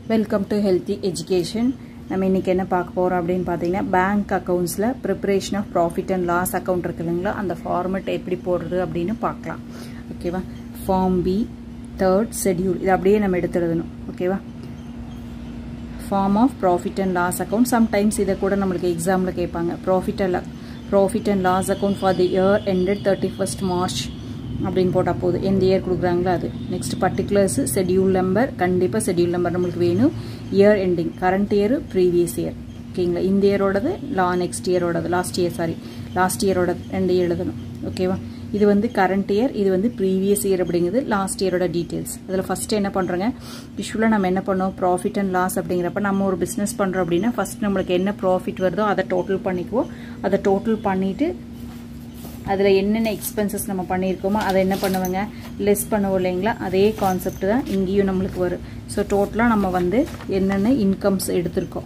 welcome to healthy education நம்ம இன்றைக்கி என்ன பார்க்க போகிறோம் அப்படின்னு பார்த்தீங்கன்னா பேங்க் அக்கௌண்ட்ஸில் preparation of profit and loss account இருக்கு இல்லைங்களா அந்த ஃபார்மெட் எப்படி போடுறது அப்படின்னு பார்க்கலாம் ஓகேவா ஃபார்ம் பி தேர்ட் ஷெட்யூல் இது அப்படியே நம்ம எடுத்து எழுதணும் ஓகேவா form of profit and loss account sometimes இதை கூட நம்மளுக்கு எக்ஸாமில் கேட்பாங்க profit and profit and loss account for the year ended thirty first March அப்படின்னு போட்டால் போதும் எந்த இயர் கொடுக்குறாங்களோ அது நெக்ஸ்ட் பர்டிகுலர்ஸ் ஷெட்யூல் நம்பர் கண்டிப்பாக ஷெட்யூல் நம்பர் நம்மளுக்கு வேணும் year ending current year previous year ஓகேங்களா இந்த இயரோடது லா நெக்ஸ்ட் இயரோடது லாஸ்ட் இயர் சாரி லாஸ்ட் இயரோட ரெண்டு எழுதணும் ஓகேவா இது வந்து கரண்ட் இயர் இது வந்து ப்ரீவியஸ் இயர் அப்படிங்கிறது லாஸ்ட் இயரோட டீட்டெயில்ஸ் அதில் ஃபஸ்ட்டு என்ன பண்ணுறோங்க யூஸ்வலாக நம்ம என்ன பண்ணோம் ப்ராஃபிட் அண்ட் லாஸ் அப்படிங்கிறப்ப நம்ம ஒரு பிஸ்னஸ் பண்ணுறோம் அப்படின்னா ஃபஸ்ட் நம்மளுக்கு என்ன ப்ராஃபிட் வருதோ அதை டோட்டல் பண்ணிக்குவோம் அதை டோட்டல் பண்ணிவிட்டு அதில் என்னென்ன எக்ஸ்பென்சஸ் நம்ம பண்ணியிருக்கோமோ அதை என்ன பண்ணுவோங்க லெஸ் பண்ணுவோம் இல்லைங்களா அதே கான்செப்ட் தான் இங்கேயும் நம்மளுக்கு வரும் ஸோ டோட்டலாக நம்ம வந்து என்னென்ன இன்கம்ஸ் எடுத்திருக்கோம்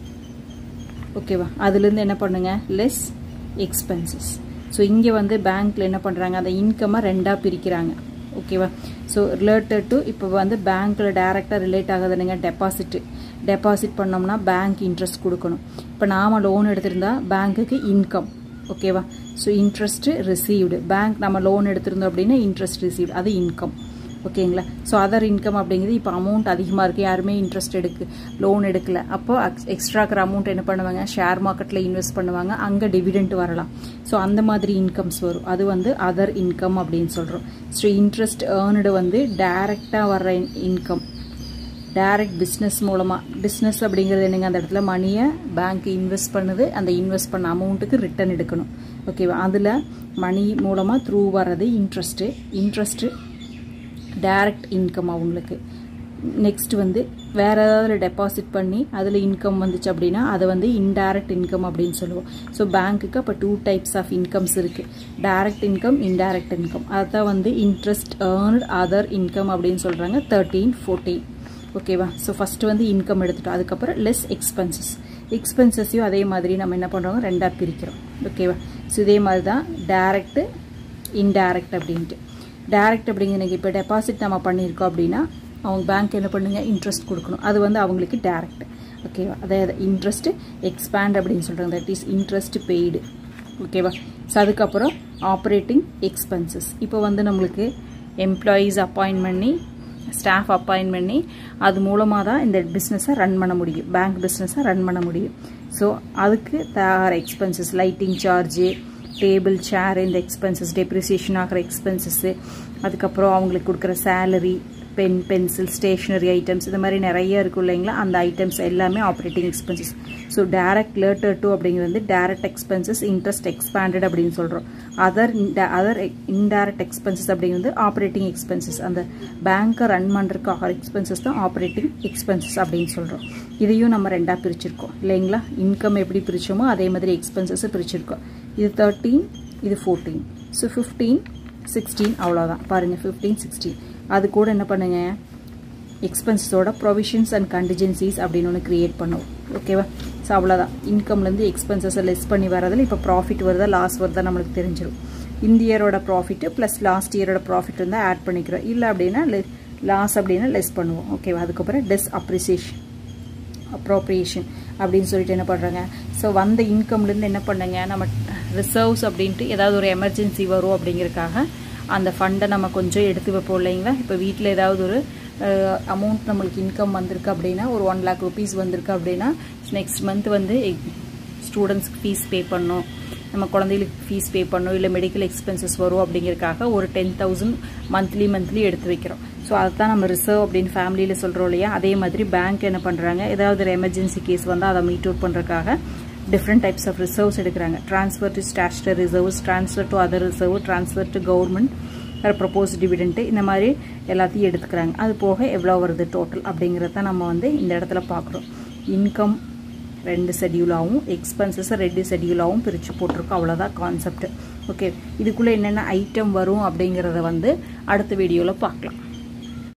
ஓகேவா அதுலேருந்து என்ன பண்ணுங்க லெஸ் எக்ஸ்பென்சஸ் ஸோ இங்கே வந்து பேங்க்கில் என்ன பண்ணுறாங்க அந்த இன்கம்மை ரெண்டாக பிரிக்கிறாங்க ஓகேவா ஸோ ரிலேட்டட் டு இப்போ வந்து பேங்க்கில் டேரெக்டாக ரிலேட் ஆகுதுனுங்க டெபாசிட்டு டெபாசிட் பண்ணோம்னா பேங்க் இன்ட்ரெஸ்ட் கொடுக்கணும் இப்போ நாம் லோன் எடுத்திருந்தா பேங்க்குக்கு இன்கம் ஓகேவா ஸோ இன்ட்ரெஸ்ட்டு ரிசீவ்டு பேங்க் நம்ம லோன் எடுத்திருந்தோம் அப்படின்னா இன்ட்ரெஸ்ட் ரிசீவ்டு அது இன்கம் ஓகேங்களா ஸோ அதர் இன்கம் அப்படிங்கிறது இப்போ அமௌண்ட் அதிகமாக இருக்குது யாருமே இன்ட்ரெஸ்ட் எடுக்கு லோன் எடுக்கல அப்போ எக்ஸ்ட்ரா இருக்கிற அமௌண்ட் என்ன பண்ணுவாங்க ஷேர் மார்க்கெட்டில் இன்வெஸ்ட் பண்ணுவாங்க அங்கே டிவிடெண்ட் வரலாம் ஸோ அந்த மாதிரி இன்கம்ஸ் வரும் அது வந்து அதர் இன்கம் அப்படின்னு சொல்கிறோம் ஸோ இன்ட்ரெஸ்ட் ஏர்னடு வந்து டைரெக்டாக வர்ற இன்கம் டைரக்ட் பிஸ்னஸ் மூலமாக பிஸ்னஸ் அப்படிங்கிறது என்னங்க அந்த இடத்துல மணியை பேங்க் இன்வெஸ்ட் பண்ணுது அந்த இன்வெஸ்ட் பண்ண அமௌண்ட்டுக்கு ரிட்டர்ன் எடுக்கணும் ஓகேவா அதில் மணி மூலமாக த்ரூ வர்றது இன்ட்ரெஸ்ட்டு இன்ட்ரெஸ்ட்டு டைரக்ட் இன்கம் அவங்களுக்கு நெக்ஸ்ட் வந்து வேறு ஏதாவது டெபாசிட் பண்ணி அதில் இன்கம் வந்துச்சு அப்படின்னா அதை வந்து இன்டைரக்ட் இன்கம் அப்படின்னு சொல்லுவோம் ஸோ பேங்க்குக்கு அப்போ டூ டைப்ஸ் ஆஃப் இன்கம்ஸ் இருக்குது டைரக்ட் இன்கம் இன்டைரக்ட் இன்கம் அதுதான் வந்து இன்ட்ரெஸ்ட் ஏர்ன்ட் அதர் இன்கம் அப்படின்னு சொல்கிறாங்க தேர்ட்டீன் ஃபோர்டீன் ஓகேவா ஸோ ஃபஸ்ட்டு வந்து இன்கம் எடுத்துட்டோம் அதுக்கப்புறம் லெஸ் எக்ஸ்பென்சஸ் எக்ஸ்பென்சஸையும் அதே மாதிரி நம்ம என்ன பண்ணுறோம் ரெண்டாக பிரிக்கிறோம் ஓகேவா ஸோ இதே மாதிரி தான் டேரெக்டு இன்டைரக்ட் அப்படின்ட்டு டேரெக்ட் அப்படிங்கிறது இப்போ டெபாசிட் நம்ம பண்ணியிருக்கோம் அப்படின்னா அவங்க பேங்க் என்ன பண்ணுங்க இன்ட்ரெஸ்ட் கொடுக்கணும் அது வந்து அவங்களுக்கு டேரெக்ட் ஓகேவா அதாவது இன்ட்ரெஸ்ட்டு எக்ஸ்பேண்ட் அப்படின்னு சொல்கிறாங்க தட் இஸ் இன்ட்ரெஸ்ட் பெய்டு ஓகேவா ஸோ அதுக்கப்புறம் ஆப்ரேட்டிங் எக்ஸ்பென்சஸ் இப்போ வந்து நம்மளுக்கு எம்ப்ளாயீஸ் அப்பாயின்ட் பண்ணி ஸ்டாஃப் அப்பாயின்ட் பண்ணி அது மூலமாக தான் இந்த பிஸ்னஸை ரன் பண்ண முடியும் பேங்க் பிஸ்னஸை ரன் பண்ண முடியும் ஸோ அதுக்கு தேவையான expenses lighting charge table chair இந்த எக்ஸ்பென்சஸ் டெப்ரிசியேஷன் ஆகிற எக்ஸ்பென்சஸ்ஸு அதுக்கப்புறம் அவங்களுக்கு கொடுக்குற salary pen pencil stationery items இந்த மாதிரி நிறைய இருக்கும் இல்லைங்களா அந்த ஐட்டம்ஸ் எல்லாமே operating expenses so direct later to அப்படிங்கிறது வந்து டேரக்ட் எக்ஸ்பென்சஸ் இன்ட்ரெஸ்ட் எக்ஸ்பேண்டட் அப்படின்னு சொல்கிறோம் அதர் அதர் இன்டைரக்ட் எக்ஸ்பென்சஸ் அப்படிங்கிறது ஆப்ரேட்டிங் எக்ஸ்பென்சஸ் அந்த பேங்க்கை ரன் பண்ணுறதுக்கு ஆகிற எக்ஸ்பென்சஸ் தான் ஆப்ரேட்டிங் எக்ஸ்பென்சஸ் அப்படின்னு சொல்கிறோம் இதையும் நம்ம ரெண்டாக பிரிச்சிருக்கோம் இல்லைங்களா இன்கம் எப்படி பிரித்தோமோ அதே மாதிரி எக்ஸ்பென்சஸை பிரிச்சிருக்கோம் இது தேர்ட்டீன் இது ஃபோர்டீன் ஸோ ஃபிஃப்டீன் சிக்ஸ்டீன் அவ்வளோதான் பாருங்கள் ஃபிஃப்டீன் சிக்ஸ்டீன் அது கூட என்ன பண்ணுங்க எக்ஸ்பென்சஸோட ப்ரொவிஷன்ஸ் அண்ட் கண்டிஜென்சிஸ் அப்படின்னு ஒன்று க்ரியேட் பண்ணுவோம் ஓகேவா ஸோ அவ்வளோதான் இன்கம்லேருந்து எக்ஸ்பென்சஸை லெஸ் பண்ணி வரதில் இப்போ ப்ராஃபிட் வருதா லாஸ் வருதா நம்மளுக்கு தெரிஞ்சிடும் இந்த இயரோட ப்ராஃபிட்டு ப்ளஸ் லாஸ்ட் இயரோட ப்ராஃபிட் இருந்தால் ஆட் பண்ணிக்கிறோம் இல்லை அப்படின்னா லாஸ் அப்படின்னா லெஸ் பண்ணுவோம் ஓகேவா அதுக்கப்புறம் டெஸ் அப்ரிசியேஷன் அப்ரோப்ரியேஷன் அப்படின்னு சொல்லிட்டு என்ன பண்ணுறாங்க ஸோ வந்த இன்கம்லேருந்து என்ன பண்ணுங்க நம்ம ரிசர்வ்ஸ் அப்படின்ட்டு ஏதாவது ஒரு எமர்ஜென்சி வரும் அப்படிங்கிறதுக்காக அந்த ஃபண்டை நம்ம கொஞ்சம் எடுத்து வைப்போம் இல்லைங்களா இப்போ வீட்டில் ஏதாவது ஒரு அமௌண்ட் நம்மளுக்கு இன்கம் வந்திருக்கு அப்படின்னா ஒரு ஒன் லேக் ருபீஸ் வந்திருக்கு அப்படின்னா நெக்ஸ்ட் மந்த் வந்து ஸ்டூடெண்ட்ஸ்க்கு ஃபீஸ் பே பண்ணணும் நம்ம குழந்தைகளுக்கு ஃபீஸ் பே பண்ணணும் இல்லை மெடிக்கல் எக்ஸ்பென்சஸ் வரும் அப்படிங்கிறதுக்காக ஒரு டென் தௌசண்ட் மந்த்லி மந்த்லி எடுத்து வைக்கிறோம் ஸோ அதுதான் நம்ம ரிசர்வ் அப்படின்னு ஃபேமிலியில் சொல்கிறோம் இல்லையா அதே மாதிரி பேங்க் என்ன பண்ணுறாங்க ஏதாவது ஒரு எமர்ஜென்சி கேஸ் வந்து அதை மீட் அவுட் பண்ணுறதுக்காக டிஃப்ரெண்ட் டைப்ஸ் ஆஃப் ரிசர்வ்ஸ் எடுக்கிறாங்க transfer to statutory reserves transfer to other reserve transfer to government proposed dividend இந்த மாதிரி எல்லாத்தையும் எடுத்துக்கிறாங்க அது போக எவ்வளோ வருது டோட்டல் அப்படிங்கிறத நம்ம வந்து இந்த இடத்துல பார்க்குறோம் இன்கம் ரெண்டு ஷெடியூலாகவும் எக்ஸ்பென்சஸை ரெண்டு ஷெடியூலாகவும் பிரித்து போட்டிருக்கோம் அவ்வளோதான் கான்செப்ட் ஓகே இதுக்குள்ளே என்னென்ன ஐட்டம் வரும் அப்படிங்கிறத வந்து அடுத்த வீடியோவில் பார்க்கலாம்